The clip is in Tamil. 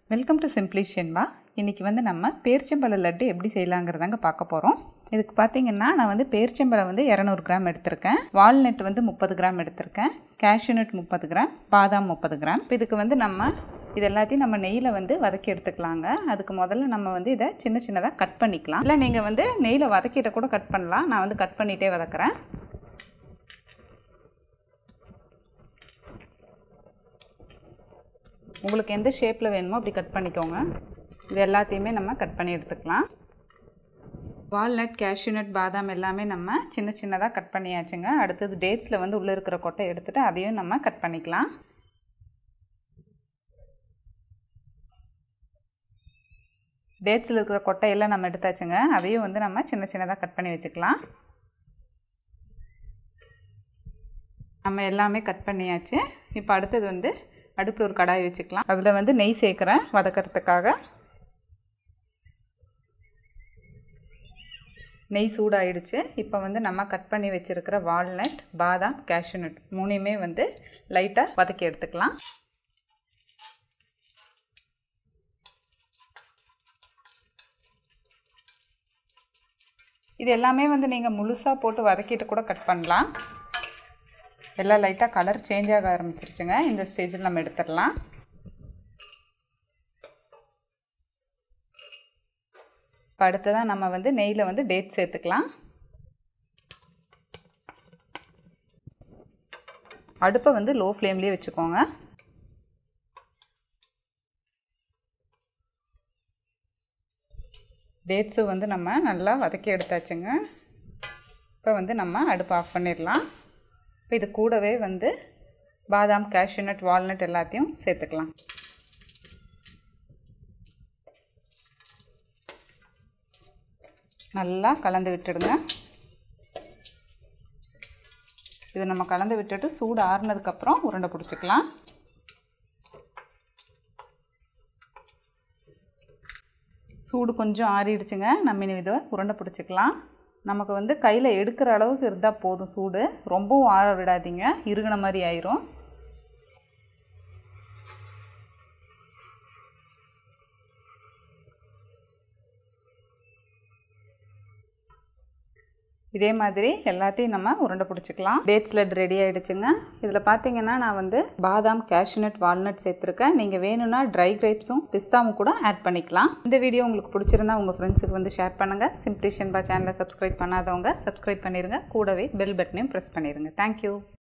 வெல்கம் டு சிம்ப்ளிஷியன்பா இன்றைக்கி வந்து நம்ம பேரிச்சம்பழ லட்டு எப்படி செய்யலாங்கிறதாங்க பார்க்க போகிறோம் இதுக்கு பார்த்தீங்கன்னா நான் வந்து பேரிச்சம்பழம் வந்து இரநூறு கிராம் எடுத்திருக்கேன் வால்நட் வந்து முப்பது கிராம் எடுத்திருக்கேன் கேஷ்யூ நட் முப்பது கிராம் பாதாம் முப்பது கிராம் இப்போ இதுக்கு வந்து நம்ம இது எல்லாத்தையும் நம்ம நெய்யில் வந்து வதக்கி எடுத்துக்கலாங்க அதுக்கு முதல்ல நம்ம வந்து இதை சின்ன சின்னதாக கட் பண்ணிக்கலாம் இல்லை நீங்கள் வந்து நெய்யில் வதக்கிட்ட கூட கட் பண்ணலாம் நான் வந்து கட் பண்ணிகிட்டே வதக்குறேன் உங்களுக்கு எந்த ஷேப்பில் வேணுமோ அப்படி கட் பண்ணிக்கோங்க இது எல்லாத்தையுமே நம்ம கட் பண்ணி எடுத்துக்கலாம் வால்நட் கேஷ்யூநட் பாதாம் எல்லாமே நம்ம சின்ன சின்னதாக கட் பண்ணியாச்சுங்க அடுத்தது டேட்ஸில் வந்து உள்ளே இருக்கிற கொட்டை எடுத்துகிட்டு அதையும் நம்ம கட் பண்ணிக்கலாம் டேட்ஸில் இருக்கிற கொட்டையெல்லாம் நம்ம எடுத்தாச்சுங்க அதையும் வந்து நம்ம சின்ன சின்னதாக கட் பண்ணி வச்சுக்கலாம் நம்ம எல்லாமே கட் பண்ணியாச்சு இப்போ அடுத்தது வந்து அடுப்பில் ஒரு கடாய் வச்சுக்கலாம் அதில் வந்து நெய் சேர்க்குறேன் வதக்கிறதுக்காக நெய் சூடாயிடுச்சு இப்போ வந்து நம்ம கட் பண்ணி வச்சுருக்கிற வால்நட் பாதாம் கேஷ்யூநட் மூணையுமே வந்து லைட்டாக வதக்கி எடுத்துக்கலாம் இது எல்லாமே வந்து நீங்கள் முழுசாக போட்டு வதக்கிட்டு கூட கட் பண்ணலாம் எல்லாம் லைட்டாக கலர் சேஞ்ச் ஆக ஆரம்பிச்சிருச்சுங்க இந்த ஸ்டேஜில் நம்ம எடுத்துடலாம் இப்போ அடுத்ததான் நம்ம வந்து நெய்யில் வந்து டேட் சேர்த்துக்கலாம் அடுப்பை வந்து லோ ஃப்ளேம்லேயே வச்சுக்கோங்க டேட்ஸும் வந்து நம்ம நல்லா வதக்கி எடுத்தாச்சுங்க இப்போ வந்து நம்ம அடுப்பு ஆஃப் பண்ணிடலாம் இப்போ இது கூடவே வந்து பாதாம் கேஷ்யூநட் வால்நட் எல்லாத்தையும் சேர்த்துக்கலாம் நல்லா கலந்து விட்டுடுங்க இது நம்ம கலந்து விட்டுட்டு சூடு ஆறுனதுக்கப்புறம் உருண்டை பிடிச்சிக்கலாம் சூடு கொஞ்சம் ஆறிடுச்சுங்க நம்ம இனி இதை உருண்டை பிடிச்சிக்கலாம் நமக்கு வந்து கையில் எடுக்கிற அளவுக்கு இருந்தால் போதும் சூடு ரொம்பவும் ஆற விடாதீங்க இறுகின மாதிரி ஆயிரும் இதே மாதிரி எல்லாத்தையும் நம்ம உருண்டை பிடிச்சிக்கலாம் டேட்ஸ் லட் ரெடி ஆகிடுச்சுங்க இதில் பார்த்தீங்கன்னா நான் வந்து பாதாம் கேஷ்யூநட் வால்நட் சேர்த்துருக்கேன் நீங்கள் வேணும்னா ட்ரை கிரேப்ஸும் பிஸ்தாவும் கூட ஆட் பண்ணிக்கலாம் இந்த வீடியோ உங்களுக்கு பிடிச்சிருந்தா உங்கள் ஃப்ரெண்ட்ஸுக்கு வந்து ஷேர் பண்ணுங்கள் சிம்ப்ளிஷன் பா சேனலை சப்ஸ்கிரைப் பண்ணாதவங்க சப்ஸ்கிரைப் பண்ணிடுங்க கூடவே பெல் பட்டனையும் ப்ரெஸ் பண்ணிடுங்க தேங்க்யூ